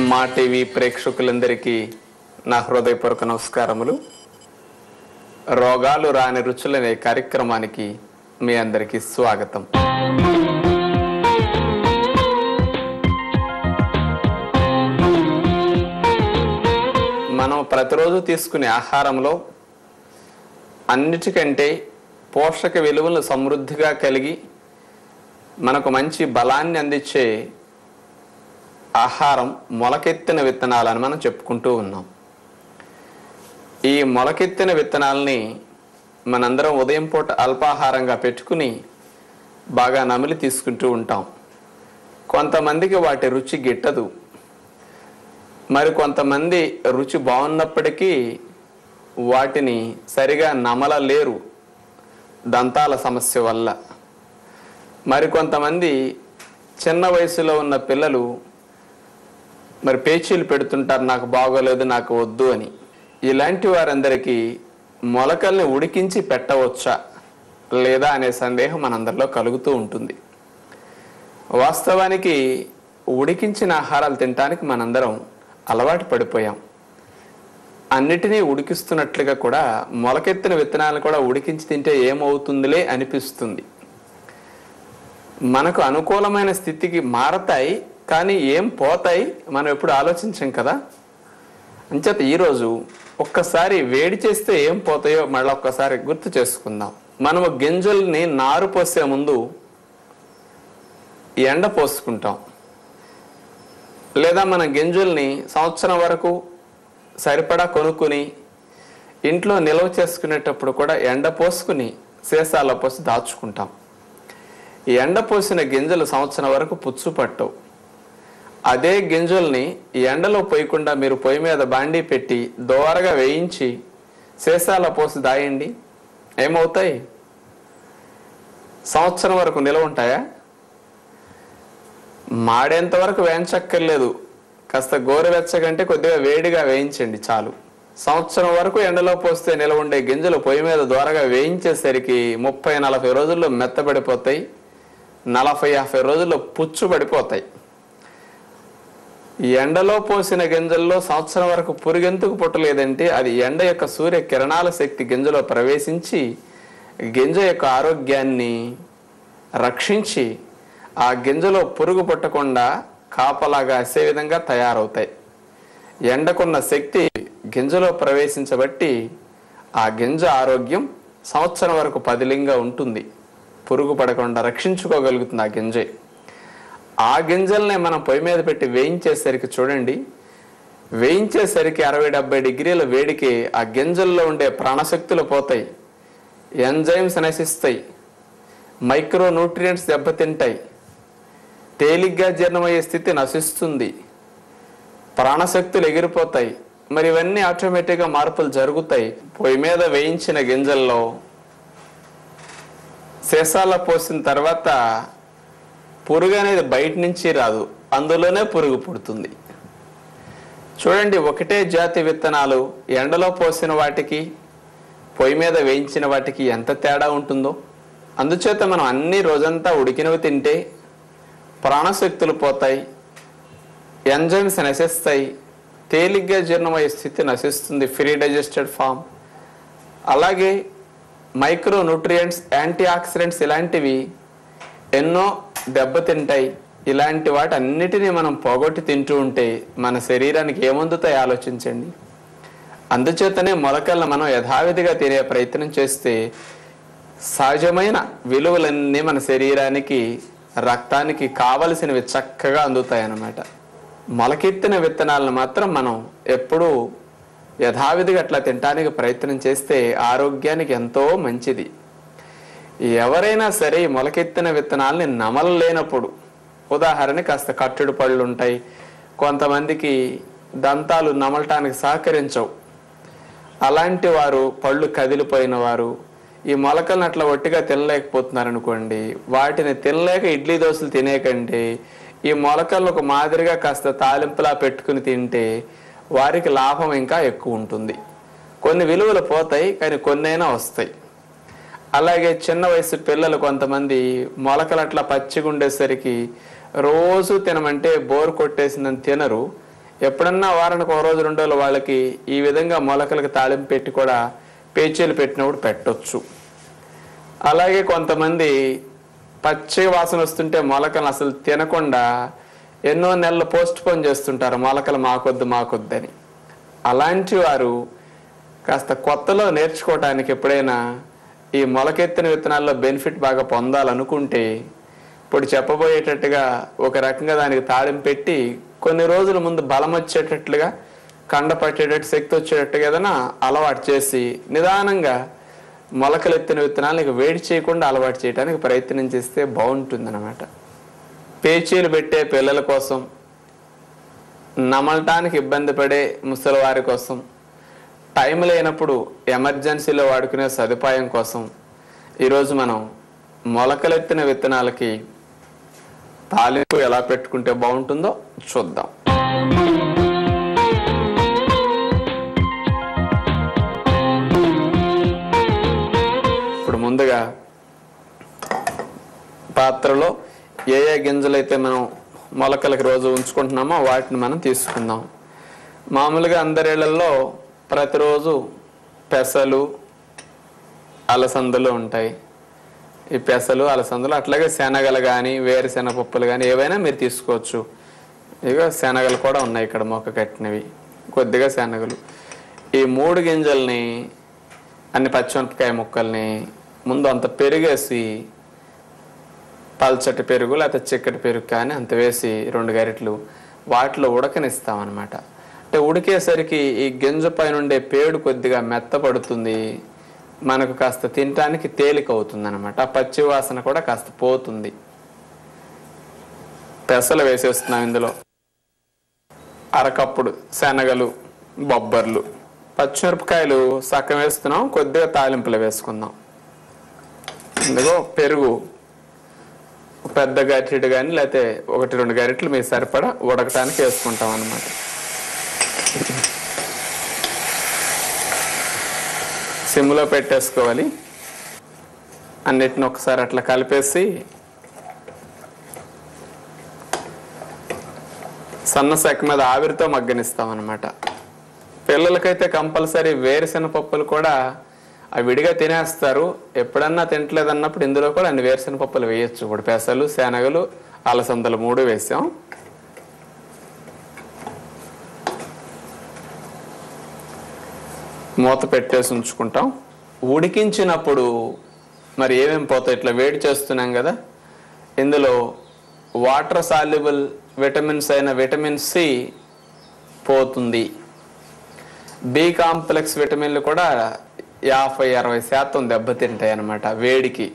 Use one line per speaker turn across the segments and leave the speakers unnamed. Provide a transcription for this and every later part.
మా టీవీ ప్రేక్షకులందరికీ నా హృదయపూర్వక నమస్కారములు రోగాలు రాని రుచులనే కార్యక్రమానికి మీ అందరికీ స్వాగతం మనం ప్రతిరోజు తీసుకునే ఆహారంలో అన్నిటికంటే పోషక విలువలు సమృద్ధిగా కలిగి మనకు మంచి బలాన్ని అందించే ఆహారం మొలకెత్తిన విత్తనాలని మనం చెప్పుకుంటూ ఉన్నాం ఈ మొలకెత్తిన విత్తనాలని మనందరం ఉదయం పూట అల్పాహారంగా పెట్టుకుని బాగా నమిలి తీసుకుంటూ ఉంటాం కొంతమందికి వాటి రుచి గిట్టదు మరి కొంతమంది రుచి బాగున్నప్పటికీ వాటిని సరిగా నమలలేరు దంతాల సమస్య వల్ల మరి కొంతమంది చిన్న వయసులో ఉన్న పిల్లలు మరి పేచీలు పెడుతుంటారు నాకు బాగోలేదు నాకు వద్దు అని ఇలాంటి వారందరికీ మొలకల్ని ఉడికించి పెట్టవచ్చా లేదా అనే సందేహం మనందరిలో కలుగుతూ ఉంటుంది వాస్తవానికి ఉడికించిన ఆహారాలు తినడానికి మనందరం అలవాటు పడిపోయాం అన్నిటినీ ఉడికిస్తున్నట్లుగా కూడా మొలకెత్తిన విత్తనాలను కూడా ఉడికించి తింటే ఏమవుతుందిలే అనిపిస్తుంది మనకు అనుకూలమైన స్థితికి మారతాయి కానీ ఏం పోతాయి మనం ఎప్పుడు ఆలోచించాం కదా అంచేత ఈరోజు ఒక్కసారి వేడి చేస్తే ఏం పోతాయో మళ్ళీ ఒక్కసారి గుర్తు చేసుకుందాం మనము గింజల్ని నారు పోసే ముందు ఎండ పోసుకుంటాం లేదా మన గింజల్ని సంవత్సరం వరకు సరిపడా కొనుక్కుని ఇంట్లో నిల్వ చేసుకునేటప్పుడు కూడా ఎండ పోసుకుని సీసాలో పోసి దాచుకుంటాం ఈ ఎండ పోసిన గింజలు సంవత్సరం వరకు పుచ్చు పట్టవు అదే గింజల్ని ఈ ఎండలో పోయకుండా మీరు పొయ్యి మీద బాండీ పెట్టి దోరగా వేయించి సీసాలో పోసి దాయండి ఏమవుతాయి సంవత్సరం వరకు నిలవ ఉంటాయా మాడేంత వరకు వేయించక్కర్లేదు కాస్త గోరువెచ్చగంటే కొద్దిగా వేడిగా వేయించండి చాలు సంవత్సరం వరకు ఎండలో పోస్తే నిలవ ఉండే గింజలు పొయ్యి మీద దోరగా వేయించేసరికి ముప్పై నలభై రోజుల్లో మెత్తబడిపోతాయి నలభై యాభై రోజుల్లో పుచ్చు పడిపోతాయి ఈ ఎండలో పోసిన గింజల్లో సంవత్సరం వరకు పురుగెందుకు పుట్టలేదంటే అది ఎండ యొక్క సూర్య కిరణాల శక్తి గింజలో ప్రవేశించి గింజ యొక్క ఆరోగ్యాన్ని రక్షించి ఆ గింజలో పురుగు పుట్టకుండా కాపలాగా అసే విధంగా తయారవుతాయి ఎండకున్న శక్తి గింజలో ప్రవేశించబట్టి ఆ గింజ ఆరోగ్యం సంవత్సరం వరకు పదిలింగా ఉంటుంది పురుగు పడకుండా రక్షించుకోగలుగుతుంది ఆ గింజే ఆ గింజల్నే మనం పొయ్యి మీద పెట్టి వేయించేసరికి చూడండి వేయించేసరికి అరవై డెబ్బై డిగ్రీల వేడికి ఆ గింజల్లో ఉండే ప్రాణశక్తులు పోతాయి ఎంజైమ్స్ నశిస్తాయి మైక్రో న్యూట్రియంట్స్ దెబ్బతింటాయి తేలిగ్గా జీర్ణమయ్యే స్థితి నశిస్తుంది ప్రాణశక్తులు ఎగిరిపోతాయి మరి ఇవన్నీ ఆటోమేటిక్గా మార్పులు జరుగుతాయి పొయ్యి మీద వేయించిన గింజల్లో సీసాలో పోసిన తర్వాత పురుగు అనేది బయట నుంచి రాదు అందులోనే పురుగు పుడుతుంది చూడండి ఒకటే జాతి విత్తనాలు ఎండలో పోసిన వాటికి పొయ్యి మీద వేయించిన వాటికి ఎంత తేడా ఉంటుందో అందుచేత మనం అన్ని రోజంతా ఉడికినవి తింటే ప్రాణశక్తులు పోతాయి ఎంజైమ్స్ నశిస్తాయి తేలిగ్గా జీర్ణమయ్యే స్థితి నశిస్తుంది ఫ్రీ డైజెస్టెడ్ ఫామ్ అలాగే మైక్రో న్యూట్రియంట్స్ యాంటీ ఆక్సిడెంట్స్ ఇలాంటివి ఎన్నో దెబ్బతింటాయి ఇలాంటి వాటి అన్నిటినీ మనం పోగొట్టి తింటూ ఉంటే మన శరీరానికి ఏమందుతాయి ఆలోచించండి అందుచేతనే మొలకలను మనం యథావిధిగా తినే ప్రయత్నం చేస్తే సహజమైన విలువలన్నీ మన శరీరానికి రక్తానికి కావలసినవి చక్కగా అందుతాయి అన్నమాట మొలకెత్తిన విత్తనాలను మాత్రం మనం ఎప్పుడూ యథావిధిగా అట్లా తినడానికి ప్రయత్నం చేస్తే ఆరోగ్యానికి ఎంతో మంచిది ఎవరైనా సరే ఈ మొలకెత్తిన విత్తనాలని నమలలేనప్పుడు ఉదాహరణ కాస్త కట్టుడు పళ్ళు ఉంటాయి కొంతమందికి దంతాలు నమలటానికి సహకరించవు అలాంటి వారు పళ్ళు కదిలిపోయిన వారు ఈ మొలకలను అట్లా ఒట్టిగా తినలేకపోతున్నారు అనుకోండి వాటిని తినలేక ఇడ్లీ దోశలు తినేకంటే ఈ మొలకలను ఒక మాదిరిగా కాస్త తాలింపులా పెట్టుకుని తింటే వారికి లాభం ఇంకా ఎక్కువ ఉంటుంది కొన్ని విలువలు పోతాయి కానీ కొన్నైనా వస్తాయి అలాగే చిన్న వయసు పిల్లలు కొంతమంది మొలకలు అట్లా పచ్చిగా ఉండేసరికి రోజు తినమంటే బోర్ కొట్టేసిందని తినరు ఎప్పుడన్నా వారానికి ఒక రోజు రెండు రోజులు వాళ్ళకి ఈ విధంగా మొలకలకు తాళింపు పెట్టి కూడా పేచీలు పెట్టినప్పుడు పెట్టొచ్చు అలాగే కొంతమంది పచ్చి వాసన వస్తుంటే మొలకలు అసలు తినకుండా ఎన్నో నెలలు పోస్ట్ పోన్ చేస్తుంటారు మొలకలు మాకొద్దు మాకొద్దని అలాంటి వారు కాస్త కొత్తలో నేర్చుకోవటానికి ఎప్పుడైనా ఈ మొలకెత్తిన విత్తనాల్లో బెనిఫిట్ బాగా పొందాలనుకుంటే ఇప్పుడు చెప్పబోయేటట్టుగా ఒక రకంగా దానికి తాళింపు పెట్టి కొన్ని రోజుల ముందు బలం వచ్చేటట్లుగా కండ పట్టేటట్టు శక్తి వచ్చేటట్టుగా ఏదైనా అలవాటు చేసి నిదానంగా మొలకలెత్తిన విత్తనాలకు వేడి చేయకుండా అలవాటు చేయడానికి ప్రయత్నం చేస్తే బాగుంటుందన్నమాట పేచీలు పెట్టే పిల్లల కోసం నమలటానికి ఇబ్బంది పడే ముసలివారి కోసం టైం లేనప్పుడు ఎమర్జెన్సీలో వాడుకునే సదుపాయం కోసం ఈరోజు మనం మొలకలెత్తిన విత్తనాలకి తాలింపు ఎలా పెట్టుకుంటే బాగుంటుందో చూద్దాం ఇప్పుడు ముందుగా పాత్రలో ఏ ఏ గింజలు అయితే మనం మొలకలకి రోజు ఉంచుకుంటున్నామో వాటిని మనం తీసుకుందాం మామూలుగా అందరిళ్లలో ప్రతిరోజు పెసలు అలసందలు ఉంటాయి ఈ పెసలు అలసందలు అట్లాగే శనగలు కానీ వేరుశెనగ పప్పులు కానీ ఏవైనా మీరు తీసుకోవచ్చు ఇక శనగలు కూడా ఉన్నాయి ఇక్కడ మొక్క కట్టినవి కొద్దిగా శనగలు ఈ మూడు గింజల్ని అన్ని పచ్చిమిరపకాయ ముక్కల్ని ముందు అంత పెరిగేసి పల్చటి పెరుగు లేకపోతే చిక్కటి పెరుగు కానీ అంత వేసి రెండు గరిటలు వాటిలో ఉడకనిస్తామన్నమాట అంటే ఉడికేసరికి ఈ గింజ పైన ఉండే పేడు కొద్దిగా మెత్తపడుతుంది మనకు కాస్త తినటానికి తేలిక అవుతుంది అనమాట ఆ పచ్చి వాసన కూడా కాస్త పోతుంది పెసలు వేసేస్తున్నాం ఇందులో అరకప్పుడు శనగలు బొబ్బర్లు పచ్చిమిరపకాయలు సక్కం వేస్తున్నాం కొద్దిగా తాలింపులు వేసుకుందాం ఇందులో పెరుగు పెద్ద గరిటెడు కానీ లేకపోతే ఒకటి రెండు గరిటెలు మీరు సరిపడా ఉడకటానికి వేసుకుంటాం అన్నమాట సిమ్లో పెట్టేసుకోవాలి అన్నిటిని ఒకసారి అట్లా కలిపేసి సన్న శాఖ మీద ఆవిరితో మగ్గనిస్తాం అనమాట పిల్లలకైతే కంపల్సరీ వేరుశెనగ పప్పులు కూడా అవి విడిగా తినేస్తారు ఎప్పుడన్నా తింటలేదు అన్నప్పుడు ఇందులో కూడా అన్ని వేరుశెనగ పప్పులు వేయచ్చు ఇప్పుడు పెసలు శనగలు అలసందలు మూడు వేసాం మూత పెట్టేసి ఉంచుకుంటాం ఉడికించినప్పుడు మరి ఏమేమి పోతాయి ఇట్లా వేడి చేస్తున్నాం కదా ఇందులో వాటర్ సాల్యుబుల్ విటమిన్స్ అయిన విటమిన్ సి పోతుంది బి కాంప్లెక్స్ విటమిన్లు కూడా యాభై అరవై శాతం దెబ్బతింటాయి అన్నమాట వేడికి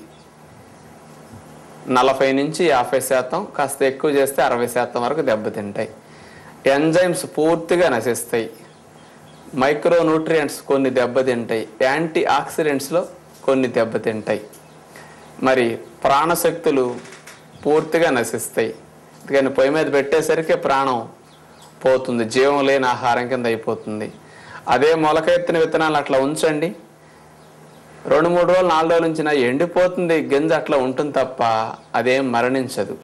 నలభై నుంచి యాభై శాతం కాస్త ఎక్కువ చేస్తే అరవై శాతం వరకు దెబ్బతింటాయి ఎంజైమ్స్ పూర్తిగా నశిస్తాయి మైక్రో న్యూట్రియంట్స్ కొన్ని దెబ్బతింటాయి యాంటీ ఆక్సిడెంట్స్లో కొన్ని దెబ్బతింటాయి మరి ప్రాణశక్తులు పూర్తిగా నశిస్తాయి అందుకని పొయ్యి మీద పెట్టేసరికి ప్రాణం పోతుంది జీవం లేని ఆహారం కింద అయిపోతుంది అదే మొలకెత్తిన విత్తనాలు అట్లా ఉంచండి రెండు మూడు రోజులు నాలుగు రోజులు ఉంచినా ఎండిపోతుంది గింజ అట్లా ఉంటుంది తప్ప అదేం మరణించదు